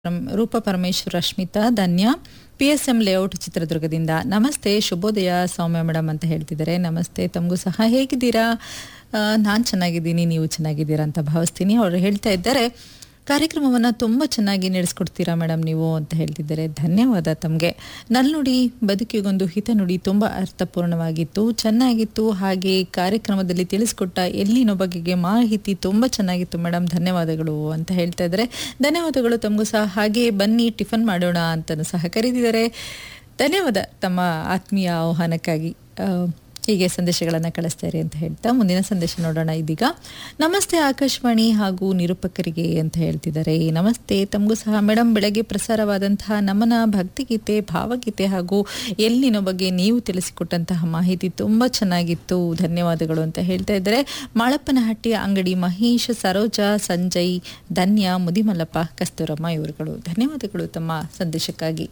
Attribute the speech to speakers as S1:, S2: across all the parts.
S1: Param- Roopa Parameshwar Rashmitha Dhanya P S M layout ಚಿತ್ರದುರ್ಗದಿಂದ ನಮಸ್ತೆ ಶುಭೋದಯ ಸೌಮ್ಯ ಮೇಡಮ್ ಅಂತ ಹೇಳ್ತಿದ್ದಾರೆ ನಮಸ್ತೆ ತಮಗೂ ಸಹ ಹೇಗಿದ್ದೀರಾ ನಾನು ಚೆನ್ನಾಗಿದ್ದೀನಿ ನೀವು ಚೆನ್ನಾಗಿದ್ದೀರಾ ಅಂತ ಭಾವಿಸ್ತೀನಿ ಅವರು ಹೇಳ್ತಾ ಇದ್ದಾರೆ ಕಾರ್ಯಕ್ರಮವನ್ನು ತುಂಬ ಚೆನ್ನಾಗಿ ನಡೆಸ್ಕೊಡ್ತೀರಾ ಮೇಡಮ್ ನೀವು ಅಂತ ಹೇಳ್ತಿದ್ದಾರೆ ಧನ್ಯವಾದ ತಮಗೆ ನಲ್ನುಡಿ ಬದುಕಿಗೊಂದು ಹಿತನುಡಿ ತುಂಬ ಅರ್ಥಪೂರ್ಣವಾಗಿತ್ತು ಚೆನ್ನಾಗಿತ್ತು ಹಾಗೆ ಕಾರ್ಯಕ್ರಮದಲ್ಲಿ ತಿಳಿಸ್ಕೊಟ್ಟ ಎಲ್ಲಿನ ಬಗೆಗೆ ಮಾಹಿತಿ ತುಂಬ ಚೆನ್ನಾಗಿತ್ತು ಮೇಡಮ್ ಧನ್ಯವಾದಗಳು ಅಂತ ಹೇಳ್ತಾ ಇದ್ದಾರೆ ಧನ್ಯವಾದಗಳು ತಮಗೂ ಸಹ ಹಾಗೆ ಬನ್ನಿ ಟಿಫನ್ ಮಾಡೋಣ ಅಂತಲೂ ಸಹ ಕರೀತಿದ್ದಾರೆ ಧನ್ಯವಾದ ತಮ್ಮ ಆತ್ಮೀಯ ಆಹ್ವಾನಕ್ಕಾಗಿ ಆ, ಹೀಗೆ ಸಂದೇಶಗಳನ್ನು ಕಳಿಸ್ತಾರೆ ಅಂತ ಹೇಳ್ತಾ ಮುಂದಿನ ಸಂದೇಶ ನೋಡೋಣ ಇದೀಗ ನಮಸ್ತೆ ಆಕಾಶವಾಣಿ ಹಾಗೂ ನಿರೂಪಕರಿಗೆ ಅಂತ ಹೇಳ್ತಿದ್ದಾರೆ ನಮಸ್ತೆ ತಮಗೂ ಸಹ ಮೇಡಮ್ ಬೆಳಗ್ಗೆ ಪ್ರಸಾರವಾದಂತಹ ನಮನ ಭಕ್ತಿಗೀತೆ ಭಾವಗೀತೆ ಹಾಗೂ ಎಲ್ಲಿನ ಬಗ್ಗೆ ನೀವು ತಿಳಿಸಿಕೊಟ್ಟಂತಹ ಮಾಹಿತಿ ತುಂಬ ಚೆನ್ನಾಗಿತ್ತು ಧನ್ಯವಾದಗಳು ಅಂತ ಹೇಳ್ತಾ ಇದ್ದಾರೆ ಮಾಳಪ್ಪನಹಟ್ಟಿಯ ಅಂಗಡಿ ಮಹೇಶ್ ಸರೋಜಾ ಸಂಜಯ್ ಧನ್ಯ ಮುದಿಮಲ್ಲಪ್ಪ ಕಸ್ತೂರಮ್ಮ ಇವರುಗಳು ಧನ್ಯವಾದಗಳು ತಮ್ಮ ಸಂದೇಶಕ್ಕಾಗಿ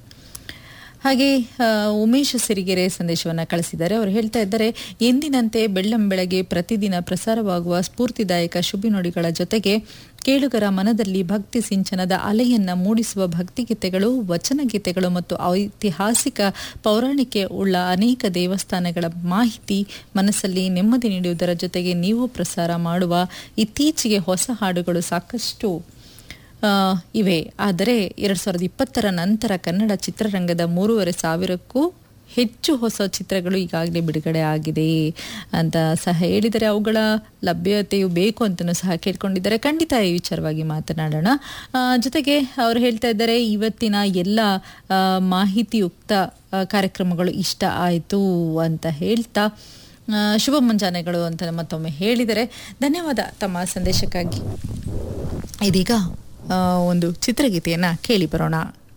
S1: ಹಾಗೆ ಆ, ಉಮೇಶ್ ಸಿರಿಗೆರೆ ಸಂದೇಶವನ್ನು ಕಳಿಸಿದ್ದಾರೆ ಅವರು ಹೇಳ್ತಾ ಇದ್ದಾರೆ ಎಂದಿನಂತೆ ಬೆಳ್ಳಂ ಬೆಳಗ್ಗೆ ಪ್ರತಿದಿನ ಪ್ರಸಾರವಾಗುವ ಸ್ಫೂರ್ತಿದಾಯಕ ಶುಭಿನುಡಿಗಳ ಜೊತೆಗೆ ಕೇಳುಗರ ಮನದಲ್ಲಿ ಭಕ್ತಿ ಸಿಂಚನದ ಅಲೆಯನ್ನ ಮೂಡಿಸುವ ಭಕ್ತಿಗೀತೆಗಳು ವಚನಗೀತೆಗಳು ಮತ್ತು ಐತಿಹಾಸಿಕ ಪೌರಾಣಿಕೆ ಉಳ್ಳ ಅನೇಕ ದೇವಸ್ಥಾನಗಳ ಮಾಹಿತಿ ಮನಸ್ಸಲ್ಲಿ ನೆಮ್ಮದಿ ನೀಡುವುದರ ಜೊತೆಗೆ ನೀವು ಪ್ರಸಾರ ಮಾಡುವ ಇತ್ತೀಚೆಗೆ ಹೊಸ ಹಾಡುಗಳು ಸಾಕಷ್ಟು ಆ, ಇವೆ ಆದರೆ ಎರಡು ಸಾವಿರದ ಇಪ್ಪತ್ತರ ನಂತರ ಕನ್ನಡ ಚಿತ್ರರಂಗದ ಮೂರುವರೆ ಸಾವಿರಕ್ಕೂ ಹೆಚ್ಚು ಹೊಸ ಚಿತ್ರಗಳು ಈಗಾಗಲೇ ಬಿಡುಗಡೆ ಆಗಿದೆ ಅಂತ ಸಹ ಹೇಳಿದರೆ ಅವುಗಳ ಲಭ್ಯತೆಯು ಬೇಕು ಅಂತಲೂ ಸಹ ಕೇಳ್ಕೊಂಡಿದ್ದಾರೆ ಖಂಡಿತ ಈ ವಿಚಾರವಾಗಿ ಮಾತನಾಡೋಣ ಆ, ಜೊತೆಗೆ ಅವರು ಹೇಳ್ತಾ ಇದ್ದಾರೆ ಇವತ್ತಿನ ಎಲ್ಲ ಆ, ಮಾಹಿತಿಯುಕ್ತ ಆ, ಕಾರ್ಯಕ್ರಮಗಳು ಇಷ್ಟ ಆಯಿತು ಅಂತ ಹೇಳ್ತಾ ಆ, ಶುಭ ಮುಂಜಾನೆಗಳು ಅಂತ ಮತ್ತೊಮ್ಮೆ ಹೇಳಿದರೆ ಧನ್ಯವಾದ ತಮ್ಮ ಸಂದೇಶಕ್ಕಾಗಿ ಇದೀಗ ಆ, ಒಂದು ಚಿತ್ರಗೀತೆಯನ್ನು ಕೇಳಿ ಬರೋಣ